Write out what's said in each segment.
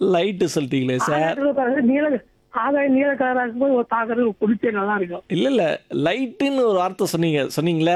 Light சொல்லிட்டீங்களே sir ஆகாயத்துல பாருங்க நீல ஆகாயம் நீல கலரா இருக்கும்போது ஒரு பாக்குறது குடிச்சே நல்லா இருக்கும் இல்ல இல்ல லைட்டுன்னு ஒரு வார்த்தை சொன்னீங்க சொன்னீங்களே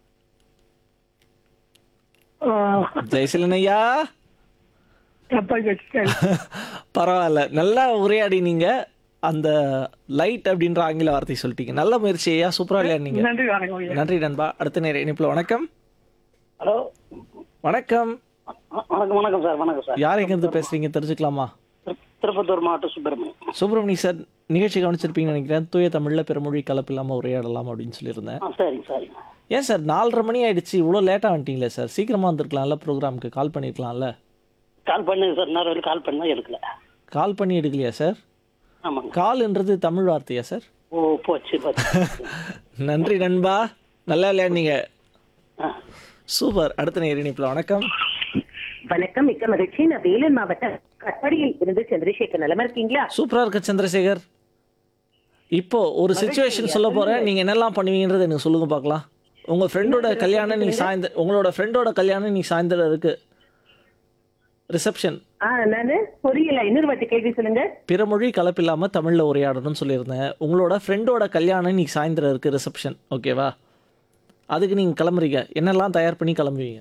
ஆஹ் ஜெயசீலன் ஐயா தப்பா வச்சுட்டேன் பரவாயில்ல நல்லா உரையாடினீங்க அந்த லைட் அப்படின்ற ஆங்கில வார்த்தை சொல்லிட்டீங்க நல்ல முயற்சி ஐயா சூப்பரா விளையாடுனீங்க நன்றி வணக்கம் ஐயா. நன்றி நண்பா அடுத்த நேர இணைப்புல வணக்கம் ஹலோ வணக்கம் வணக்கம் வணக்கம் சார் வணக்கம் சார் யார் எங்கிருந்து பேசுறீங்க தெரிஞ்சுக்கலாமா திரு- திருப்பத்தூர் மாவட்டம் சுப்பிரமணியம் சுப்பிரமணி சார் நிகழ்ச்சி கவனிச்சிருப்பீங்கன்னு நினைக்கிறேன் தூய தமிழ்ல பிறமொழி கலப்பு இல்லாம உரையாடலாம் அப்படின்னு சொல்லியிருந்தேன் ஆ சரிங்க சரிங்க ஏன் சார் நாலரை மணி ஆயிடுச்சு இவ்வளோ லேட்டாக வந்துட்டீங்களே சார் சீக்கிரமா வந்திருக்கலாம்ல ப்ரோக்ராமுக்கு கால் பண்ணியிருக்கலாம்ல கால் பண்ணுங்க சார் நேரம் வரைக்கும் கால் பண்ணா எடுக்கல கால் பண்ணி எடுக்கலையா சார் ஆமாங்க கால்ன்றது தமிழ் வார்த்தையா சார் ஓ போச்சு போச்சு நன்றி நண்பா நல்லா விளையாடுனீங்க ஆ. சூப்பர் அடுத்த நேர இணைப்புல வணக்கம் வணக்கம் மிக்க மகிழ்ச்சி நான் வேலூர் மாவட்டம் கட்படியில் இருந்து சந்திரசேகர் நலமா இருக்கீங்களா சூப்பரா இருக்க சந்திரசேகர் இப்போ ஒரு சுச்சுவேஷன் சொல்ல போறேன் நீங்க என்னெல்லாம் பண்ணுவீங்கன்றதை எனக்கு சொல்லுங்க பார்க்கலாம் உங்க ஃப்ரெண்டோட கல்யாணம் நீ சாயந்தர உங்களோட ஃப்ரெண்டோட கல்யாணம் நீ சாயந்தரம் இருக்கு ரிசப்ஷன் ஆ நானு புரியல இன்னொரு வாட்டி கேள்வி சொல்லுங்க பிறமொழி கலப்பில்லாம தமிழ்ல உரையாடணும்னு சொல்லியிருந்தேன் உங்களோட ஃப்ரெண்டோட கல்யாணம் நீ சாயந்தரம் இருக்கு ரிசப்ஷன் ஓகேவா அதுக்கு நீங்க கிளம்புறீங்க என்னெல்லாம் தயார் பண்ணி கிளம்புவீங்க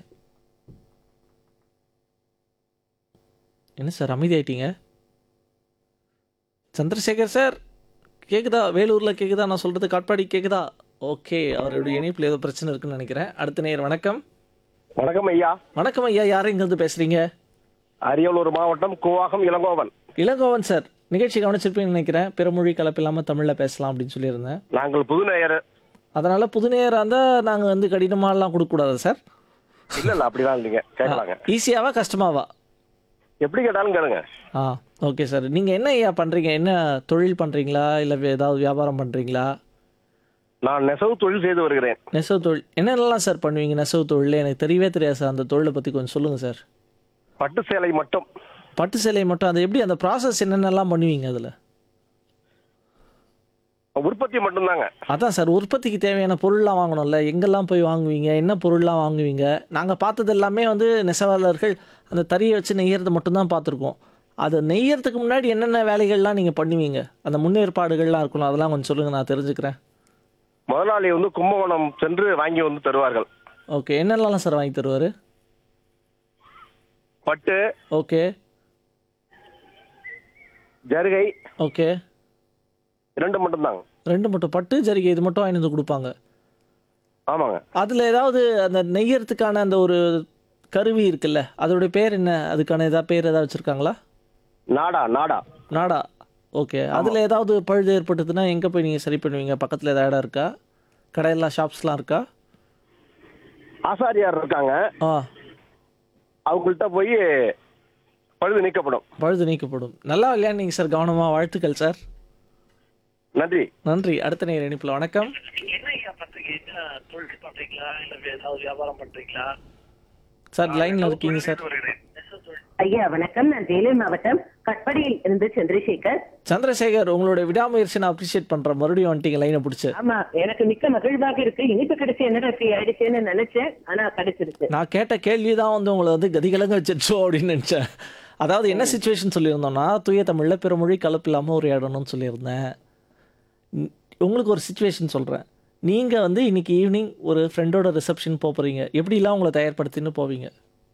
என்ன சார் அமைதி ஆயிட்டீங்க சந்திரசேகர் சார் கேக்குதா வேலூர்ல கேக்குதா நான் சொல்றது காட்பாடி கேக்குதா ஓகே அவருடைய இணைப்பில் ஏதோ பிரச்சனை இருக்குன்னு நினைக்கிறேன் அடுத்த நேர் வணக்கம் வணக்கம் ஐயா வணக்கம் ஐயா யார் இருந்து பேசுறீங்க அரியலூர் மாவட்டம் கூவாகம் இளங்கோவன் இளங்கோவன் சார் நிகழ்ச்சி கவனிச்சிருப்பீங்கன்னு நினைக்கிறேன் பிறமொழி கலப்பில்லாம தமிழ்ல பேசலாம் அப்படின்னு சொல்லியிருந்தேன் நாங்கள் புதுநேயர் அதனால புது நேரம் இருந்தால் நாங்கள் வந்து கடினமாலாம் கொடுக்கக்கூடாது சார் இல்ல இல்ல அப்படிலாம் இல்லைங்க கேட்கலாங்க ஈஸியாவா கஷ்டமாவா எப்படி கேட்டாலும் கேளுங்க ஆ ஓகே சார் நீங்கள் என்ன ஐயா பண்ணுறீங்க என்ன தொழில் பண்ணுறீங்களா இல்லை ஏதாவது வியாபாரம் பண்ணுறீங்களா நான் நெசவு தொழில் செய்து வருகிறேன் நெசவு தொழில் என்னென்னலாம் சார் பண்ணுவீங்க நெசவு தொழில் எனக்கு தெரியவே தெரியாது சார் அந்த தொழிலை பற்றி கொஞ்சம் சொல்லுங்கள் சார் பட்டு சேலை மட்டும் பட்டு சேலை மட்டும் அது எப்படி அந்த ப்ராசஸ் என்னென்னலாம் பண்ணுவீங்க அதில் உற்பத்தி மட்டும்தாங்க அதான் சார் உற்பத்திக்கு தேவையான பொருள்லாம் வாங்கணும்ல எங்கெல்லாம் போய் வாங்குவீங்க என்ன பொருள்லாம் வாங்குவீங்க நாங்கள் பார்த்தது எல்லாமே வந்து நெசவாளர்கள் அந்த தறியை வச்சு நெய்யறதை மட்டும்தான் பார்த்துருக்கோம் அதை நெய்யறதுக்கு முன்னாடி என்னென்ன வேலைகள்லாம் நீங்கள் பண்ணுவீங்க அந்த முன்னேற்பாடுகள்லாம் இருக்கணும் அதெல்லாம் கொஞ்சம் சொல்லுங்கள் நான் தெரிஞ்சுக்கிறேன் முதலாளி வந்து கும்பகோணம் சென்று வாங்கி வந்து தருவார்கள் ஓகே என்னென்னலாம் சார் வாங்கி தருவார் பட்டு ஓகே ஜருகை ஓகே இரண்டு மட்டும்தாங்க ரெண்டு மட்டும் பட்டு ஜரிகை இது மட்டும் வாங்கி வந்து கொடுப்பாங்க ஆமாங்க அதில் ஏதாவது அந்த நெய்யறதுக்கான அந்த ஒரு கருவி இருக்குல்ல அதோடைய பேர் என்ன அதுக்கான ஏதாவது பேர் ஏதாவது வச்சுருக்காங்களா நாடா நாடா நாடா ஓகே அதில் ஏதாவது பழுது ஏற்பட்டதுன்னா எங்கே போய் நீங்கள் சரி பண்ணுவீங்க பக்கத்தில் ஏதாவது இடம் இருக்கா கடையெல்லாம் ஷாப்ஸ்லாம் இருக்கா ஆசாரியார் இருக்காங்க ஆ அவங்கள்ட்ட போய் பழுது நீக்கப்படும் பழுது நீக்கப்படும் நல்லா விளையாடுனீங்க சார் கவனமாக வாழ்த்துக்கள் சார் நன்றி நன்றி அடுத்த நேர இணைப்பில் வணக்கம் சார் லைனில் இருக்கீங்க சார் ஐயா வணக்கம் நான் வேலூர் மாவட்டம் கட்படியில் இருந்து சந்திரசேகர் சந்திரசேகர் உங்களுடைய விடாமுயற்சி நான் அப்ரிஷியேட் பண்ணுறேன் மறுபடியும் வந்துட்டீங்க லைனை பிடிச்சி ஆமா எனக்கு மிக்க மகிழ்வாக இருக்கு இனிப்பு கிடைச்சு என்னடா இப்படி ஆயிடுச்சேன்னு நினைச்சேன் ஆனா கிடைச்சிருச்சு நான் கேட்ட கேள்வி தான் வந்து உங்களை வந்து கதிகலங்க வச்சிருச்சோ அப்படின்னு நினச்சேன் அதாவது என்ன சுச்சுவேஷன் சொல்லியிருந்தோம்னா தூய தமிழில் பிற மொழி கலப்பு இல்லாமல் உரையாடணும்னு சொல்லியிருந்தேன் உம், உங்களுக்கு ஒரு சுச்சுவேஷன் சொல்கிறேன் நீங்கள் வந்து இன்னைக்கு ஈவினிங் ஒரு ஃப்ரெண்டோட ரிசப்ஷன் போக போகிறீங்க எப்படிலாம் உங்களை தயார்படுத்தின்னு போவீங்க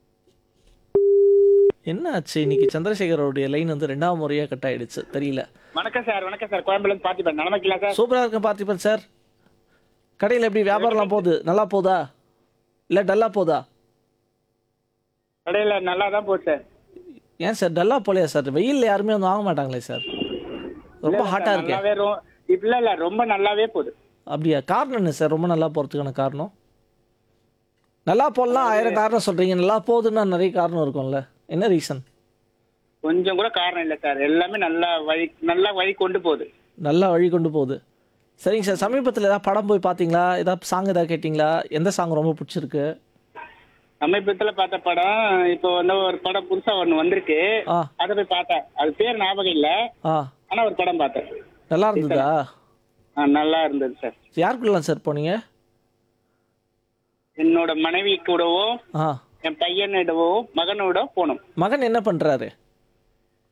என்ன ஆச்சு இன்னைக்கு சந்திரசேகரோடைய லைன் வந்து ரெண்டாவது முறையாக கட் ஆயிடுச்சு தெரியல வணக்கம் சார் வணக்கம் சார் கோயம்புலேருந்து பார்த்திபன் நிலமைக்கலாம் சார் சூப்பராக இருக்கேன் பார்த்திபன் சார் கடையில் எப்படி வியாபாரம்லாம் போகுது நல்லா போதா இல்லை டல்லாக போதா கடையில் நல்லா தான் போகுது சார் ஏன் சார் டல்லா போலையா சார் வெயில்ல யாருமே வந்து வாங்க மாட்டாங்களே சார் ரொம்ப ஹாட்டாக இருக்கே நல்லாவே ரொ- இல்ல இல்ல ரொம்ப நல்லாவே போகுது அப்படியா காரணம் என்ன சார் ரொம்ப நல்லா போகிறதுக்கான காரணம் நல்லா போடலாம் ஆயிரம் காரணம் சொல்கிறீங்க நல்லா போகுதுன்னா நிறைய காரணம் இருக்கும்ல என்ன ரீசன் கொஞ்சம் கூட காரணம் இல்லை சார் எல்லாமே நல்லா வழி நல்லா வழி கொண்டு போகுது நல்லா வழி கொண்டு போகுது சரிங்க சார் சமீபத்தில் ஏதாவது படம் போய் பார்த்தீங்களா ஏதாவது சாங் ஏதாவது கேட்டிங்களா எந்த சாங் ரொம்ப பிடிச்சிருக்கு சமீபத்தில் பார்த்த படம் இப்போ வந்து ஒரு படம் புதுசா ஒன்று வந்திருக்கு ஆ அதை போய் பார்த்தேன் அது பேர் ஞாபகம் இல்லை ஆ ஆனா ஒரு படம் பார்த்தேன் நல்லா இருந்ததா ஆ, நல்லா இருந்தது சார் யாருக்குள்ளலாம் சார் போனீங்க என்னோட மனைவி கூடவோ ஆ என் பையனிடவோ மகனோட போனோம் மகன் என்ன பண்ணுறாரு